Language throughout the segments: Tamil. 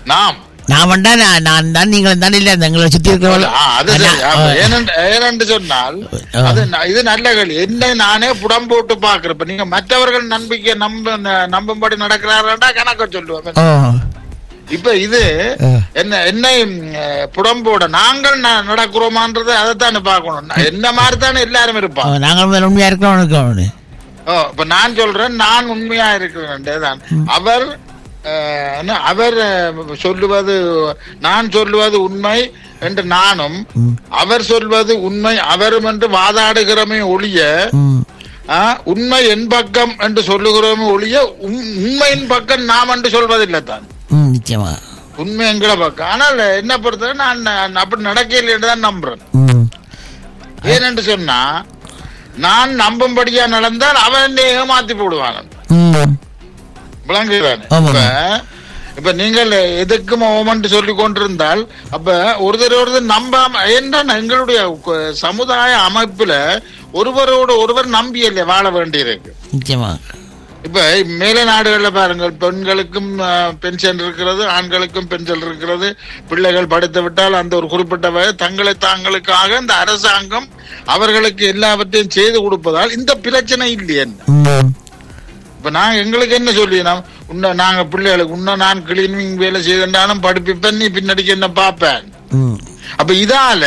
நாம் நான் வந்தா நான் நான் தான் நீங்கள் தான் இல்ல எங்களை சுத்தி இருக்கிறவங்க ஆ, அது சரி. அப்ப ஏனென்று- ஏனென்று சொன்னால் ஆ. அது ந- இது நல்ல கேள்வி என்ன நானே புடம் போட்டு பாக்குறேன் இப்ப நீங்க மற்றவர்கள் நம்பிக்கை நம்ப ந- நம்பும்படி நடக்கிறாரா கணக்க சொல்லுவேன் ஓ இப்ப இது ஆ. என்ன என்னை ம், அஹ், புடம் போட நாங்கள் ந- நடக்கிறோமான்றது அதைத்தானே பார்க்கணும் நான் என்ன மாதிரி தானே எல்லாரும் ஓ, இருப்பாங்க நாங்கள் முதல்ல உண்மையா இருக்கிறோம் இருக்கோம் ஓ இப்ப நான் சொல்றேன் நான் உண்மையா இருக்கிறேன் தான் அவர் அஹ், என்ன, அவர் அஹ், சொல்லுவது நான் சொல்லுவது உண்மை என்று நானும் அவர் சொல்வது உண்மை அவரும் என்று வாதாடுகிறோமே ஒழிய ம் ஆ, உண்மை என் பக்கம் என்று சொல்லுகிறோமே ஒழிய உண்- உண்மையின் பக்கம் நாம் என்று சொல்வதில்லை தான் ம் நிச்சயமா உண்மை எங்கட பக்கம் ஆனால் என்ன பொறுத்தவரை நான் நான் அப்படி நடக்கல என்று தான் நம்புறேன் ம் ஏனென்று சொன்னா நான் நம்பும்படியா நடந்தால் அவன் என்னை ஏமாத்தி போடுவான் ம் விளங்குகிறானே ஆமா. இப்ப இப்ப நீங்கள் எதுக்கும் ஓமன்ட்டு சொல்லி கொண்டிருந்தால் அப்ப ஒருத்தர் ஒருத்தர் நம்பாம என்ன எங்களுடைய கு- சமுதாய அமைப்புல ஒருவரோடு ஒருவர் நம்பி இல்லை வாழ வேண்டியிருக்கு நிச்சயமா இப்ப மேல நாடுகள்ல பாருங்கள் பெண்களுக்கும் அஹ், பென்ஷன் இருக்கிறது ஆண்களுக்கும் பென்ஷன் இருக்கிறது பிள்ளைகள் படித்து விட்டால் அந்த ஒரு குறிப்பிட்ட வயது தங்களை தாங்களுக்காக இந்த அரசாங்கம் அவர்களுக்கு எல்லாவற்றையும் செய்து கொடுப்பதால் இந்த பிரச்சனை இல்லையே ம் இப்ப நான் எங்களுக்கு என்ன சொல்லி நான் உன்ன நாங்க பிள்ளைகளுக்கு உன்ன நான் கிளீனிங் வேலை செய்தாலும் படிப்பிப்பேன் நீ பின்னாடிக்கு என்ன பார்ப்பேன் ம் அப்ப இதால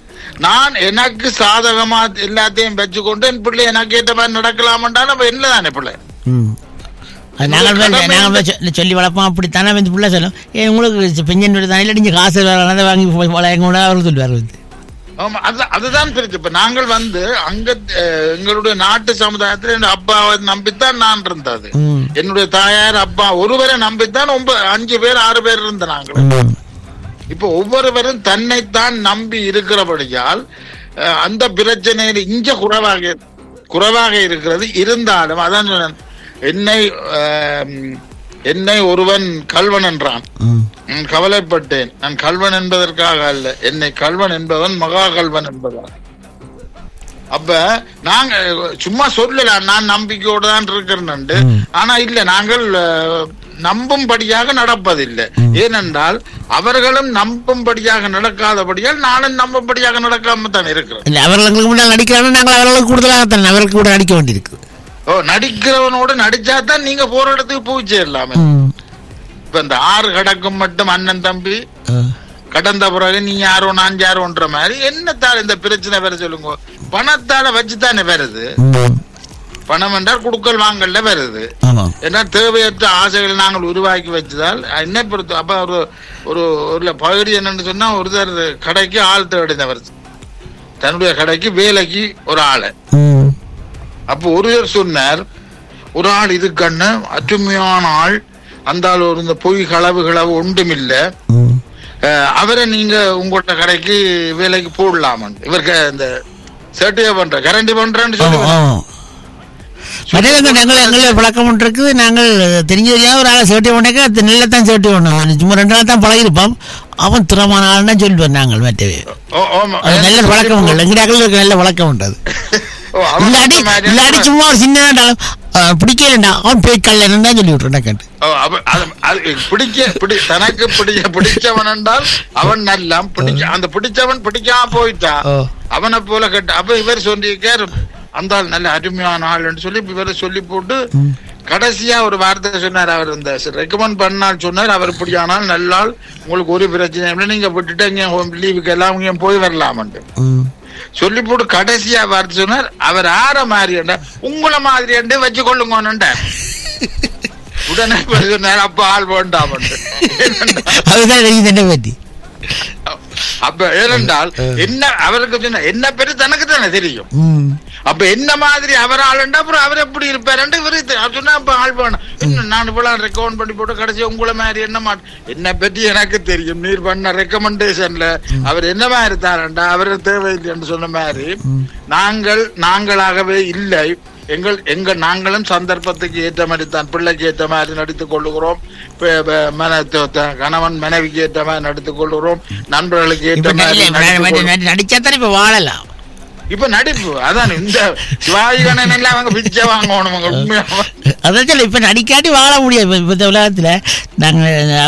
நான் எனக்கு சாதகமா எல்லாத்தையும் வச்சுக்கொண்டு என் பிள்ளை எனக்கு ஏற்ற மாதிரி நடக்கலாமன்றாலும் அப்ப என்ன தானே பிள்ளை ம் அது நாங்கள் வந்து கடமை நாங்கள் வந்து சொல்லி- சொல்லி வளர்ப்போம் அப்படித்தானே வந்து பிள்ளை சொல்லும் ஏ உங்களுக்கு பெஞ்சன் வீடு தானே இல்லை நீங்கள் காசு வேலை வாங்கி போய் வளர்க்க கூட அவர் சொல்லுவார் வந்து ஆமா அது அதுதான் பிரிச்சு இப்ப நாங்கள் வந்து அங்க அஹ், எங்களுடைய நாட்டு சமுதாயத்துல என் அப்பாவை நம்பித்தான் நான் இருந்தது ம் என்னுடைய தாயார் அப்பா ஒருவரை நம்பித்தான் ஒன்பது அஞ்சு பேர் ஆறு பேர் இருந்த நாங்கள் ம் இப்போ ஒவ்வொருவரும் தன்னைத்தான் நம்பி இருக்கிறபடியால் அஹ், அந்த பிரச்சனையில் இங்க குறைவாக குறைவாக இருக்கிறது இருந்தாலும் அதான் சொன்னேன் என்னை அஹ், என்னை ஒருவன் கல்வன் என்றான் ம் நான் கவலைப்பட்டேன் நான் கல்வன் என்பதற்காக அல்ல என்னை கல்வன் என்பவன் மகா கல்வன் என்பவன் அப்ப நாங்க சும்மா சொல்லலாம் நான் நம்பிக்கையோடு தான் இருக்கிறேன் ஆனா இல்ல நாங்கள் அஹ், நம்பும்படியாக நடப்பதில்லை ஏனென்றால் அவர்களும் நம்பும்படியாக நடக்காதபடியால் நானும் நம்பும்படியாக நடக்காம தான் இருக்கிறேன் இல்லை அவர்களுக்கு முன்னால் நடிக்கிறாங்க நாங்கள் அவர்களுக்கு கூடுதலாக அவர்களுக்கு கூட நடிக்க வேண்டியிருக்கு ஓ நடிக்கிறவனோட நடிச்சா தான் நீங்க போற இடத்துக்கு போய் சேரலாமே ம் இப்ப இந்த ஆறு கடக்கும் மட்டும் அண்ணன் தம்பி ஆ. கடந்த பிறகு நீ யாரோ நான் யாரோன்ற மாதிரி என்னத்தால இந்த பிரச்சனை வேற சொல்லுங்க பணத்தால வச்சுதானே வருது ம் பணம் என்றால் குடுக்கல் வாங்கல்ல வருது ஆமாம் ஏன்னா தேவையற்ற ஆசைகளை நாங்கள் உருவாக்கி வச்சதால் என்னை பொறுத்த அப்ப ஒரு ஒரு ஒரு பகுதி என்னன்னு சொன்னா ஒருத்தர் கடைக்கு ஆள் தேடினவர் தன்னுடைய கடைக்கு வேலைக்கு ஒரு ஆளை ம் அப்போ ஒருவர் சொன்னார் ஒரு ஆள் இதுக்கண்ணு அற்றுமையான ஆள் அந்த ஆள் ஒரு இந்த பொய் களவு களவு ஒன்றுமில்லை ம் அஹ் அவரை நீங்க உங்களோட கடைக்கு வேலைக்கு போடலாமன் இவருக்கு இந்த சேட்டையா பண்ற கரண்டி பண்றேன்னு சொல்லி ஆமாம் ஆமாம் மற்றவங்க நாங்கள் எங்களை பழக்கம் ஒன்று இருக்குது நாங்கள் தெரிஞ்ச தெரியாத ஒரு ஆளை சேட்டி பண்ணாக்க அது நெல்லத்தான் சேட்டி பண்ணோம் சும்மா ரெண்டு நாள் தான் பழகிருப்போம் அவன் திறமான ஆள்னா சொல்லிடுவோம் நாங்கள் மற்றவே ஓ, ஆமா. அது நல்ல பழக்கம் உண்டு எங்கடாக்களுக்கு நல்ல பழக்கம் உண்டு அது ஓ, அவன் இல்லாட்டி அந்த மாதிரி இல்லாட்டி சும்மா ஒரு சின்ன பிடிக்கலண்டா அவன் பேய் கல்லன் தான் சொல்லி விட்டுறேன் கேட்டு ஓ, அவ- அது- அது பிடிக்க பிடி தனக்கு பிடிக்க பிடிச்சவன் என்றால் அவன் நல்லம் பிடிக்க அந்த பிடிச்சவன் பிடிக்காம போயிட்டா ஓ. அவனை போல கட்டு அப்ப இவர் சொல்லியிருக்கார் அந்த ஆள் நல்ல அருமையான ஆள்னு சொல்லி இவரை சொல்லி போட்டு கடைசியா ஒரு வார்த்தை சொன்னார் அவர் இந்த ரெக்கமெண்ட் பண்ணால் சொன்னார் அவர் இப்படி ஆனால் நல்ல ஆள் உங்களுக்கு ஒரு பிரச்சனை இல்லை நீங்க விட்டுட்டு இங்க லீவுக்கு எல்லாம் இங்க போய் வரலாமன்ட்டு ம் சொல்லி போட்டு கடைசியா வார்த்தை சொன்னார் அவர் ஆற மாதிரி உங்களை மாதிரி வச்சு கொள்ளுங்கன்னுட்டார் உடனே இவர் சொன்னார் அப்ப ஆள் வேண்டாமன்ட்டு அதுதான் தெரியுது என்ன பற்றி அப்ப ஏனென்றால் என்ன அவருக்கு சொன்ன என்ன பேரு தனக்கு தானே தெரியும் ம் அப்ப என்ன மாதிரி அவர் ஆளுண்டா அப்புறம் அவர் எப்படி இருப்பாருன்ட்டு இவரு தெ- அவர் சொன்னா அப்ப ஆள் வேணும் இன்னும் நான் இவ்வளவு ரெக்கமெண்ட் பண்ணி போட்டு கடைசி உங்களை மாதிரி என்ன மாட் என்ன பற்றி எனக்கு தெரியும் நீர் பண்ண ரெக்கமெண்டேஷன்ல அவர் என்ன மாதிரி தாரண்டா அவர் தேவையில்லைன்னு சொன்ன மாதிரி நாங்கள் நாங்களாகவே இல்லை எங்கள் எங்க நாங்களும் சந்தர்ப்பத்துக்கு ஏற்ற மாதிரி தான் பிள்ளைக்கு ஏற்ற மாதிரி நடித்துக் கொள்ளுகிறோம் ப- ப- மன த- த- கணவன் மனைவிக்கு ஏற்ற மாதிரி நடித்துக் கொள்ளுகிறோம் நண்பர்களுக்கு ஏற்ற இப்ப மாதிரி நல்ல- நடித்துக் கொள்ளுகிறோம். நடிச்சா தானே இப்ப வாழலாம் இப்ப நடிப்பு அதான் இந்த சிவாஜி கணன் எல்லாம் அவங்க பிச்சை வாங்கணும் உண்மையா அதான் சொல்ல இப்ப நடிக்காட்டி வாழ முடியாது இப்ப இந்த உலகத்துல நாங்க